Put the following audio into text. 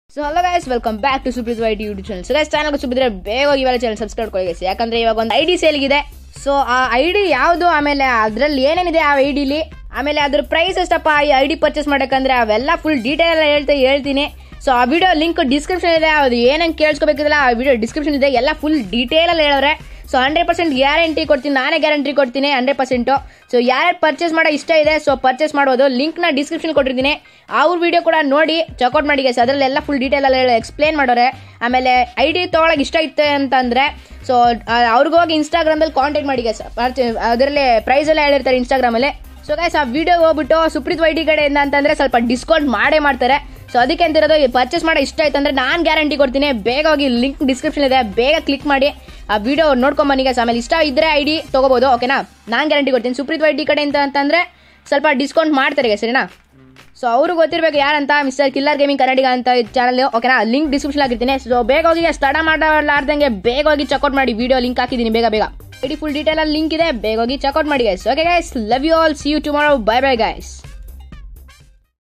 So hello guys welcome back to Supreeth white YouTube channel so guys channel ಸುಬ್ಬಿದ್ರೆ ಬೇಗ ಹೋಗಿ ಇವಾಗ ಚಾನಲ್ ಸಬ್ಸ್ಕ್ರೈಬ್ ಕೊಡಿ guys. ಯಾಕಂದ್ರೆ ಇವಾಗ ಒಂದು ಐ ಡಿ ಸೇಲ್ಗಿದೆ ಸೊ ಆ ಐ ಡಿ ಯಾವುದು ಆಮೇಲೆ ಅದರಲ್ಲಿ ಏನೇನಿದೆ ಆ ಐ ಡಿಲಿ ಆಮೇಲೆ ಅದ್ರ ಪ್ರೈಸ್ ಎಷ್ಟಪ್ಪ ಈ ಐ ಡಿ ಪರ್ಚೇಸ್ ಮಾಡಬೇಕಂದ್ರೆ ಅವೆಲ್ಲ ಫುಲ್ ಡೀಟೇಲ್ ಎಲ್ಲ ಹೇಳ್ತಾ ಹೇಳ್ತೀನಿ ಸೊ ಆ ವಿಡಿಯೋ ಲಿಂಕ್ ಡಿಸ್ಕ್ರಿಪ್ಷನ್ ಇದೆ ಅದು ಏನೇನು ಕೇಳಿಸ್ಕೋಬೇಕಿಲ್ಲ ಆ ವಿಡಿಯೋ ಡಿಸ್ಕ್ರಿಪ್ಷನ್ ಇದೆ ಎಲ್ಲ ಫುಲ್ ಡೀಟೇಲಲ್ಲಿ ಹೇಳೋರೆ ಸೊ ಹಂಡ್ರೆಡ್ ಪರ್ಸೆಂಟ್ ಗ್ಯಾರಂಟಿ ಕೊಡ್ತೀನಿ ನಾನೇ ಗ್ಯಾರಂಟಿ ಕೊಡ್ತೀನಿ ಹಂಡ್ರೆಡ್ ಪರ್ಸೆಂಟು ಸೊ ಯಾರ್ಯಾರು ಪರ್ಚೇಸ್ ಮಾಡೋ ಇಷ್ಟ ಇದೆ ಸೊ ಪರ್ಚೇಸ್ ಮಾಡ್ಬೋದು ಲಿಂಕ್ನ ಡಿಸ್ಕ್ರಿಪ್ಷನ್ ಕೊಟ್ಟಿರ್ತೀನಿ ಅವ್ರ ವಿಡಿಯೋ ಕೂಡ ನೋಡಿ ಚೆಕ್ಔಟ್ ಮಾಡಿ ಗೈಸ್ ಅದರಲ್ಲೆಲ್ಲ ಫುಲ್ ಡೀಟೇಲ್ ಎಲ್ಲ ಹೇಳಿ ಎಕ್ಸ್ಪ್ಲೇನ್ ಮಾಡೋರೆ ಆಮೇಲೆ ಐ ಡಿ ತೊಗೊಳಕ್ಕೆ ಇಷ್ಟ ಇತ್ತು ಅಂತಂದರೆ ಸೊ ಅವ್ರಿಗೆ ಹೋಗಿ ಇನ್ಸ್ಟಾಗ್ರಾಮಲ್ಲಿ ಕಾಂಟ್ಯಾಕ್ಟ್ ಮಾಡಿ ಗೈಸ್ ಅದರಲ್ಲಿ ಪ್ರೈಸ್ ಎಲ್ಲ ಹೇಳಿರ್ತಾರೆ ಇನ್ಸ್ಟಾಗ್ರಾಮಲ್ಲಿ ಸೊ ಗೈಸ್ ಆ ವಿಡಿಯೋ ಹೋಗ್ಬಿಟ್ಟು ಸುಪ್ರೀತ್ ವೈಟಿ ಕಡೆಯಿಂದ ಅಂತಂದ್ರೆ ಸ್ವಲ್ಪ ಡಿಸ್ಕೌಂಟ್ ಮಾಡೇ ಮಾಡ್ತಾರೆ ಸೊ ಅದಕ್ಕೆ ಅಂತಿರೋದು ಪರ್ಚೇಸ್ ಮಾಡೋ ಇಷ್ಟ ಆಯ್ತು ಅಂದ್ರೆ ನಾನು ಗ್ಯಾರಂಟಿ ಕೊಡ್ತೀನಿ ಬೇಗ ಹೋಗಿ ಲಿಂಕ್ ಡಿಸ್ಕ್ರಿಪ್ಷನ್ ಇದೆ ಬೇಗ ಕ್ಲಿಕ್ ಮಾಡಿ ಆ ವಿಡಿಯೋ ನೋಡ್ಕೊಂಡ್ ಬನ್ನಿ guys. ಆಮೇಲೆ ಇಷ್ಟ ಇದ್ರೆ ಐ ಡಿ ತಗೋಬಹುದು ಓಕೆನಾ ನಾನು ಗ್ಯಾರಂಟಿ ಕೊಡ್ತೀನಿ ಸುಪ್ರೀತ್ ವೈಟಿ ಕಡೆಯಿಂದ ಅಂತಂದ್ರೆ ಸ್ವಲ್ಪ ಡಿಸ್ಕೌಂಟ್ ಮಾಡ್ತಾರೆ guys, ಸರಿನಾ ಸೊ ಅವರು ಗೊತ್ತಿರಬೇಕು ಯಾರಂತ ಮಿಸ್ಟರ್ ಕಿಲ್ಲರ್ ಗೇಮಿಂಗ್ ಕನ್ನಡಿಗ ಅಂತ ಚಾನಲ್ ಓಕೆನಾ ಲಿಂಕ್ ಡಿಸ್ಕ್ರಿಪ್ಷನ್ ಆಗಿರ್ತೀನಿ ಸೊ ಬೇಗ ಹೋಗಿ ಸ್ಟಾರ್ಟ್ ಮಾಡಲಾರ್ದಂಗೆ ಬೇಗ ಹೋಗಿ ಚೆಕ್ಔಟ್ ಮಾಡಿ ವಿಡಿಯೋ ಲಿಂಕ್ ಹಾಕಿದ್ದೀನಿ ಬೇಗ ಬೇಗ ಇಡೀ ಫುಲ್ ಡೀಟೇಲ್ ಅಲ್ಲಿ ಲಿಂಕ್ ಇದೆ ಬೇಗ ಹೋಗಿ ಚೆಕ್ಔಟ್ ಮಾಡಿ guys okay guys love you all see you tomorrow bye bye guys